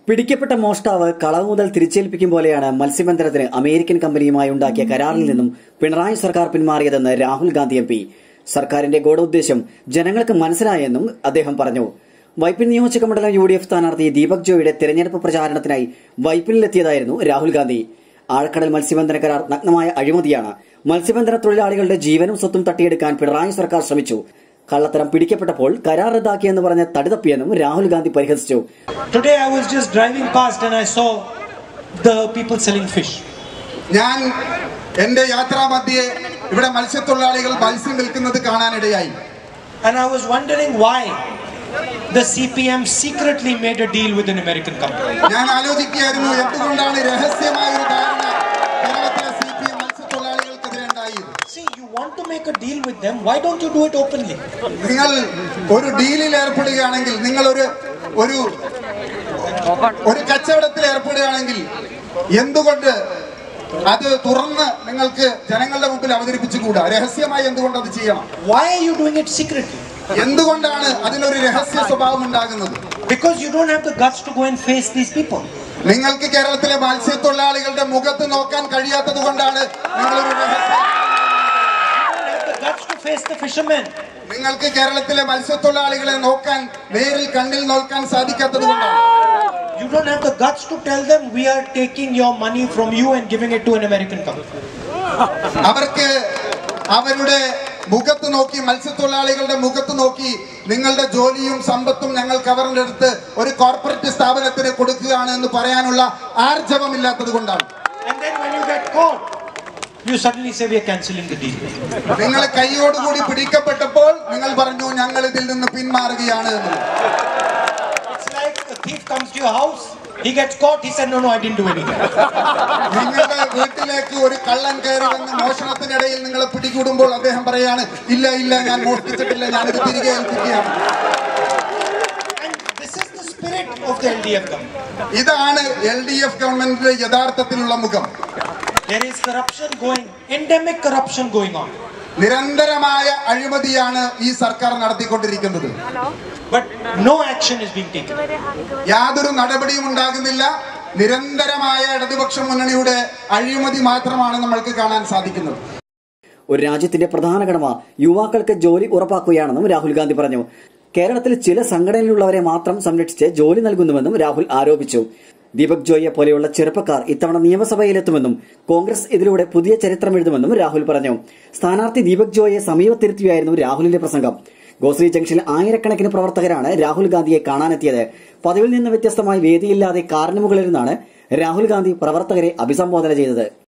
പിടിക്കപ്പെട്ട മോഷ്ടാവ് കളവ് മുതൽ തിരിച്ചേൽപ്പിക്കും പോലെയാണ് മത്സ്യബന്ധനത്തിന് അമേരിക്കൻ കമ്പനിയുമായി ഉണ്ടാക്കിയ കരാറിൽ നിന്നും പിണറായി സർക്കാർ പിന്മാറിയതെന്ന് രാഹുൽ ഗാന്ധി എം പി സർക്കാരിന്റെ ഗൂഢോദ്ദേശം ജനങ്ങൾക്ക് മനസ്സിലായെന്നും അദ്ദേഹം പറഞ്ഞു വൈപ്പിൻ നിയോജക മണ്ഡലം യു ഡി എഫ് സ്ഥാനാർത്ഥി ദീപക് ജോയുടെ തെരഞ്ഞെടുപ്പ് പ്രചാരണത്തിനായി വൈപ്പിനിലെത്തിയതായിരുന്നു രാഹുൽ ഗാന്ധി ആഴക്കടൽ മത്സ്യബന്ധന കരാർ നഗ്നമായ അഴിമതിയാണ് മത്സ്യബന്ധന തൊഴിലാളികളുടെ ജീവനും സ്വത്തും തട്ടിയെടുക്കാൻ പിണറായി സർക്കാർ ശ്രമിച്ചു കള്ളത്തരം പിടിക്കപ്പെട്ടപ്പോൾ കരാർ റദ്ദാക്കിയെന്ന് പറഞ്ഞ് തടിതപ്പിയെന്നും രാഹുൽ ഗാന്ധി പരിഹസിച്ചു Today I was just driving past and I saw the people selling fish. ഞാൻ എന്റെ യാത്രാമധ്യേ ഇവിടെ മത്സ്യത്തൊഴിലാളികൾ മത്സ്യം വിൽക്കുന്നത് കാണാനിടയായി And I was wondering why the CPM secretly made a deal with an American company. ഞാൻ ആലോചിക്കുകയായിരുന്നു എന്തുകൊണ്ടാണ് രഹസ്യമായ ഒരു ധാരണ കേരളത്തിലെ സി പി എം മത്സ്യത്തൊഴിലാളികൾക്കെതിരെ ഉണ്ടായത് See, you want to make a deal with them, why don't you do it openly? നിങ്ങൾ ഒരു ഡീലിൽ ഏർപ്പെടുകയാണെങ്കിൽ നിങ്ങൾ ഒരു ഒരു ഒരു കച്ചവടത്തിൽ ഏർപ്പെടുകയാണെങ്കിൽ എന്തുകൊണ്ട് അത് തുറന്ന് നിങ്ങൾക്ക് ജനങ്ങളുടെ മുമ്പിൽ അവതരിപ്പിച്ചുകൂടാ രഹസ്യമായി എന്തുകൊണ്ട് അത് ചെയ്യണം Why are you doing it secretly? എന്തുകൊണ്ടാണ് അതിനൊരു രഹസ്യ സ്വഭാവം ഉണ്ടാകുന്നത് Because you don't have the guts to go and face these people. നിങ്ങൾക്ക് കേരളത്തിലെ മത്സ്യത്തൊഴിലാളികളുടെ മുഖത്ത് നോക്കാൻ കഴിയാത്തത് കൊണ്ടാണ് നിങ്ങളൊരു രഹസ്യ You don't have the guts to face the fishermen. നിങ്ങൾക്ക് കേരളത്തിലെ മത്സ്യത്തൊഴിലാളികളെ നോക്കാൻ നേരിൽ കണ്ണിൽ നോക്കാൻ സാധിക്കാത്തത് കൊണ്ടാണ് You don't have the guts to tell them we are taking your money from you and giving it to an American company. അവർക്ക് അവരുടെ മുഖത്ത് നോക്കി മത്സ്യത്തൊഴിലാളികളുടെ മുഖത്ത് നോക്കി നിങ്ങളുടെ ജോലിയും സമ്പത്തും ഞങ്ങൾ കവറിലെടുത്ത് ഒരു കോർപ്പറേറ്റ് സ്ഥാപനത്തിന് കൊടുക്കുകയാണ് എന്ന് പറയാനുള്ള ആർജവമില്ലാത്തത് കൊണ്ടാണ് And then when you get caught, you suddenly say we are cancelling the deal. നിങ്ങൾ കൈയോടുകൂടി പിടിക്കപ്പെട്ടപ്പോൾ നിങ്ങൾ പറഞ്ഞു ഞങ്ങൾ ഇതിൽ നിന്ന് പിന്മാറുകയാണ് എന്ന് It's like a thief comes to your house, he gets caught, he said, no, no, I didn't do anything. നിങ്ങളുടെ വീട്ടിലേക്ക് ഒരു കള്ളൻ കയറി വന്ന് മോഷണത്തിനിടയിൽ നിങ്ങളെ പിടികൂടുമ്പോൾ അദ്ദേഹം പറയാണ് ഇല്ല ഇല്ല ഞാൻ മോഷ്ടിച്ചിട്ടില്ല ഞാനിത് തിരികെ ഏൽപ്പിക്കുകയാണ് And this is the spirit of the LDF government. ഇതാണ് എൽ ഡി എഫ് ഗവൺമെന്റിന്റെ യഥാർത്ഥത്തിലുള്ള മുഖം There is corruption going, endemic corruption going on. നിരന്തരമായ അഴിമതിയാണ് ഈ സർക്കാർ നടത്തിക്കൊണ്ടിരിക്കുന്നത് But no action is being taken. യാതൊരു നടപടിയും ഉണ്ടാകുന്നില്ല നിരന്തരമായ ഇടതുപക്ഷ മുന്നണിയുടെ അഴിമതി മാത്രമാണ് നമ്മൾക്ക് കാണാൻ സാധിക്കുന്നത് ഒരു രാജ്യത്തിന്റെ പ്രധാന കടമ യുവാക്കൾക്ക് ജോലി ഉറപ്പാക്കുകയാണെന്നും രാഹുൽ ഗാന്ധി പറഞ്ഞു കേരളത്തിൽ ചില സംഘടനയിലുള്ളവരെ മാത്രം സംരക്ഷിച്ച് ജോലി നൽകുന്നുവെന്നും രാഹുൽ ആരോപിച്ചു ദീപക് ജോയിയെ പോലെയുള്ള ചെറുപ്പക്കാർ ഇത്തവണ നിയമസഭയിലെത്തുമെന്നും കോൺഗ്രസ് ഇതിലൂടെ പുതിയ ചരിത്രം എഴുതുമെന്നും രാഹുൽ പറഞ്ഞു സ്ഥാനാർത്ഥി ദീപക് ജോയെ സമീപത്തിരുത്തിയായിരുന്നു രാഹുലിന്റെ പ്രസംഗം ഗോശ്രീ ജംഗ്ഷനിൽ ആയിരക്കണക്കിന് പ്രവർത്തകരാണ് രാഹുൽ ഗാന്ധിയെ കാണാനെത്തിയത് പതിവിൽ നിന്ന് വ്യത്യസ്തമായി വേദിയില്ലാതെ കാറിന് മുകളിലിരുന്നാണ് രാഹുൽ ഗാന്ധി പ്രവർത്തകരെ അഭിസംബോധന ചെയ്തത്